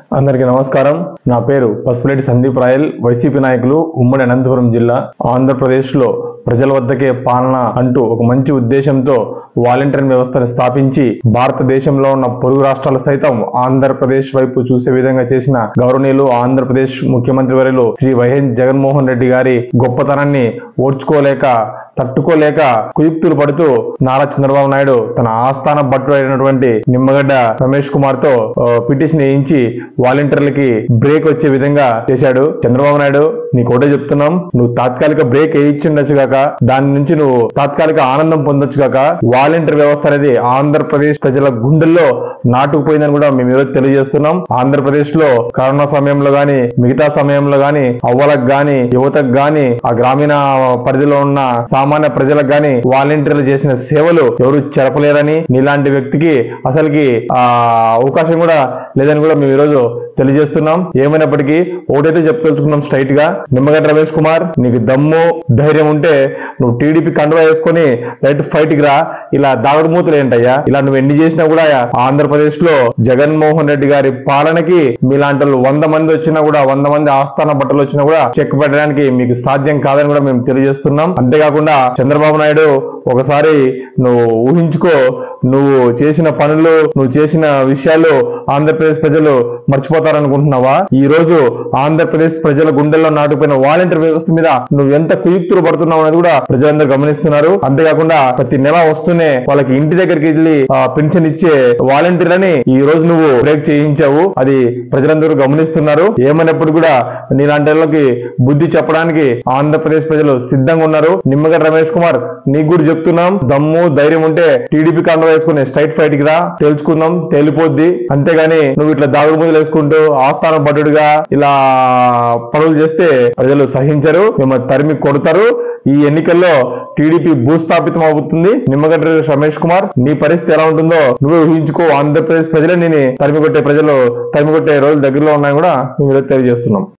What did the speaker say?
అందరికీ నమస్కారం నా పేరు పసుపులేటి సందీప్ రాయల్ వైసీపీ నాయకులు ఉమ్మడి అనంతపురం జిల్లా ఆంధ్రప్రదేశ్ లో ప్రజల వద్దకే పాలన అంటూ ఒక మంచి ఉద్దేశంతో వాలంటీర్ వ్యవస్థను స్థాపించి భారతదేశంలో ఉన్న పొరుగు రాష్ట్రాలు సైతం ఆంధ్రప్రదేశ్ వైపు చూసే విధంగా చేసిన గౌరవనీయులు ఆంధ్రప్రదేశ్ ముఖ్యమంత్రి వర్యులు శ్రీ వైఎస్ జగన్మోహన్ రెడ్డి గారి గొప్పతనాన్ని ఓర్చుకోలేక తట్టుకోలేక కుయుక్తులు పడుతూ నారా చంద్రబాబు నాయుడు తన ఆస్థాన భట్టుడు అయినటువంటి నిమ్మగడ్డ రమేష్ కుమార్ తో ఆ, పిటిషన్ వేయించి వాలంటీర్లకి బ్రేక్ వచ్చే విధంగా చేశాడు చంద్రబాబు నాయుడు నీకు ఒకటే చెప్తున్నాం నువ్వు తాత్కాలిక బ్రేక్ వేయించుండొచ్చు కాక దాని నుంచి నువ్వు తాత్కాలిక ఆనందం పొందొచ్చు కాక వాలంటీర్ వ్యవస్థ అనేది ఆంధ్రప్రదేశ్ ప్రజల గుండెల్లో నాటుకుపోయిందని కూడా మేము ఈరోజు తెలియజేస్తున్నాం ఆంధ్రప్రదేశ్ లో కరోనా సమయంలో గాని మిగతా సమయంలో గాని అవ్వలకు గాని యువతకు గాని ఆ గ్రామీణ పరిధిలో ఉన్న సామాన్య ప్రజలకు గాని వాలంటీర్లు చేసిన సేవలు ఎవరు చెరపలేరని నీలాంటి వ్యక్తికి అసలుకి ఆ అవకాశం కూడా లేదని కూడా మేము ఈరోజు తెలియజేస్తున్నాం ఏమైనప్పటికీ ఒకటైతే చెప్తలుచుకున్నాం స్ట్రైట్ గా నిమ్మగడ్డ రమేష్ కుమార్ నీకు దమ్ము ధైర్యం ఉంటే నువ్వు టీడీపీ కండువా వేసుకొని రైట్ ఫైట్ కి రా ఇలా దాగుడు మూతలు ఏంటయ్యా ఇలా నువ్వు ఎన్ని చేసినా కూడా ఆంధ్రప్రదేశ్ లో జగన్మోహన్ రెడ్డి గారి పాలనకి మీలాంటి వాళ్ళు వంద మంది వచ్చినా కూడా వంద మంది ఆస్థాన బట్టలు వచ్చినా కూడా చెక్ పెట్టడానికి మీకు సాధ్యం కాదని కూడా మేము తెలియజేస్తున్నాం అంతేకాకుండా చంద్రబాబు నాయుడు ఒకసారి నువ్వు ఊహించుకో నువ్వు చేసిన పనులు నువ్వు చేసిన విషయాలు ఆంధ్రప్రదేశ్ ప్రజలు మర్చిపోతారనుకుంటున్నావా ఈ రోజు ఆంధ్రప్రదేశ్ ప్రజల గుండెల్లో నాటుకుపోయిన వాలంటీర్ వ్యవస్థ మీద నువ్వు ఎంత కుయుక్తులు పడుతున్నావు అనేది కూడా ప్రజలందరూ గమనిస్తున్నారు అంతేకాకుండా ప్రతి నెల వస్తూనే వాళ్ళకి ఇంటి దగ్గరికి వెళ్ళి ఆ, పెన్షన్ ఇచ్చే వాలంటీర్లని ఈ రోజు నువ్వు బ్రేక్ చేయించావు అది ప్రజలందరూ గమనిస్తున్నారు ఏమైనప్పుడు కూడా నీలాంటి వాళ్ళకి బుద్ధి చెప్పడానికి ఆంధ్రప్రదేశ్ ప్రజలు సిద్ధంగా ఉన్నారు నిమ్మగడ్డ రమేష్ కుమార్ నీకు కూడా చెప్తున్నాం దమ్ము ధైర్యం ఉంటే టీడీపీ కండ వేసుకుని స్ట్రైట్ ఫైట్ కి రా తెలుసుకుందాం తేలిపోద్ది అంతేగాని నువ్వు ఇట్లా దాగుడు ముందులు వేసుకుంటూ ఆస్థాన భటుడుగా ఇలా పనులు చేస్తే ప్రజలు సహించరు మిమ్మల్ని తరిమి కొడతారు ఈ ఎన్నికల్లో టీడీపీ భూస్థాపితం అవుతుంది నిమ్మగడ్డ రమేష్ కుమార్ నీ పరిస్థితి ఎలా ఉంటుందో నువ్వే ఊహించుకో ఆంధ్రప్రదేశ్ ప్రజలే నేను తరిమి కొట్టే ప్రజలు తరిమి కొట్టే రోజులు దగ్గరలో ఉన్నాయని కూడా మేము ఈరోజు తెలియజేస్తున్నాం